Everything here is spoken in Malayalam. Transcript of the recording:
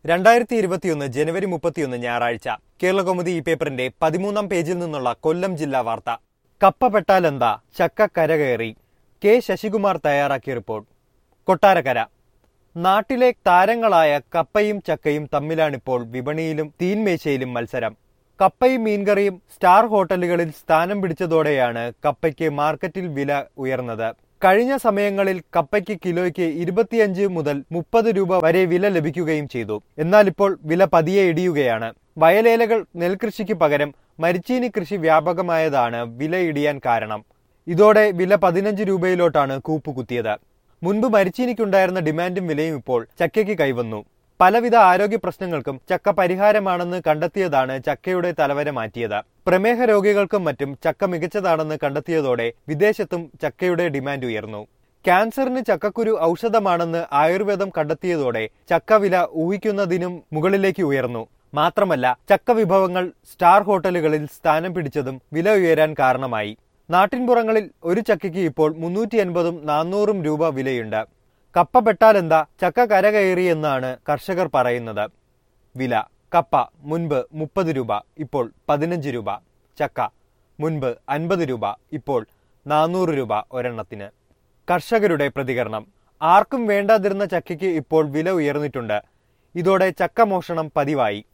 രണ്ടായിരത്തി ഇരുപത്തിയൊന്ന് ജനുവരി മുപ്പത്തിയൊന്ന് ഞായറാഴ്ച കേരളകൗമുദി ഈ പേപ്പറിന്റെ പതിമൂന്നാം പേജിൽ നിന്നുള്ള കൊല്ലം ജില്ലാ വാർത്ത കപ്പ പെട്ടാലെന്താ ചക്ക കരകയറി കെ ശശികുമാർ തയ്യാറാക്കിയ റിപ്പോർട്ട് കൊട്ടാരക്കര നാട്ടിലെ താരങ്ങളായ കപ്പയും ചക്കയും തമ്മിലാണിപ്പോൾ വിപണിയിലും തീൻമേശയിലും മത്സരം കപ്പയും മീൻകറിയും സ്റ്റാർ ഹോട്ടലുകളിൽ സ്ഥാനം പിടിച്ചതോടെയാണ് കപ്പയ്ക്ക് മാർക്കറ്റിൽ വില ഉയർന്നത് കഴിഞ്ഞ സമയങ്ങളിൽ കപ്പയ്ക്ക് കിലോയ്ക്ക് ഇരുപത്തിയഞ്ച് മുതൽ മുപ്പത് രൂപ വരെ വില ലഭിക്കുകയും ചെയ്തു എന്നാൽ ഇപ്പോൾ വില പതിയെ ഇടിയുകയാണ് വയലേലകൾ നെൽകൃഷിക്ക് പകരം മരിച്ചീനി കൃഷി വ്യാപകമായതാണ് വില ഇടിയാൻ കാരണം ഇതോടെ വില പതിനഞ്ച് രൂപയിലോട്ടാണ് കൂപ്പുകുത്തിയത് മുൻപ് മരിച്ചീനിക്കുണ്ടായിരുന്ന ഡിമാൻഡും വിലയും ഇപ്പോൾ ചക്കയ്ക്ക് കൈവന്നു പലവിധ ആരോഗ്യ പ്രശ്നങ്ങൾക്കും ചക്ക പരിഹാരമാണെന്ന് കണ്ടെത്തിയതാണ് ചക്കയുടെ തലവര മാറ്റിയത് പ്രമേഹ രോഗികൾക്കും മറ്റും ചക്ക മികച്ചതാണെന്ന് കണ്ടെത്തിയതോടെ വിദേശത്തും ചക്കയുടെ ഡിമാൻഡ് ഉയർന്നു ക്യാൻസറിന് ചക്കക്കുരു ഔഷധമാണെന്ന് ആയുർവേദം കണ്ടെത്തിയതോടെ ചക്ക വില ഊഹിക്കുന്നതിനും മുകളിലേക്ക് ഉയർന്നു മാത്രമല്ല ചക്ക വിഭവങ്ങൾ സ്റ്റാർ ഹോട്ടലുകളിൽ സ്ഥാനം പിടിച്ചതും വില ഉയരാൻ കാരണമായി നാട്ടിൻപുറങ്ങളിൽ ഒരു ചക്കയ്ക്ക് ഇപ്പോൾ മുന്നൂറ്റി എൺപതും നാനൂറും രൂപ വിലയുണ്ട് കപ്പ പെട്ടാലെന്താ ചക്ക കരകയറി എന്നാണ് കർഷകർ പറയുന്നത് വില കപ്പ മുൻപ് മുപ്പത് രൂപ ഇപ്പോൾ പതിനഞ്ച് രൂപ ചക്ക മുൻപ് അൻപത് രൂപ ഇപ്പോൾ നാനൂറ് രൂപ ഒരെണ്ണത്തിന് കർഷകരുടെ പ്രതികരണം ആർക്കും വേണ്ടാതിരുന്ന ചക്കയ്ക്ക് ഇപ്പോൾ വില ഉയർന്നിട്ടുണ്ട് ഇതോടെ ചക്ക മോഷണം പതിവായി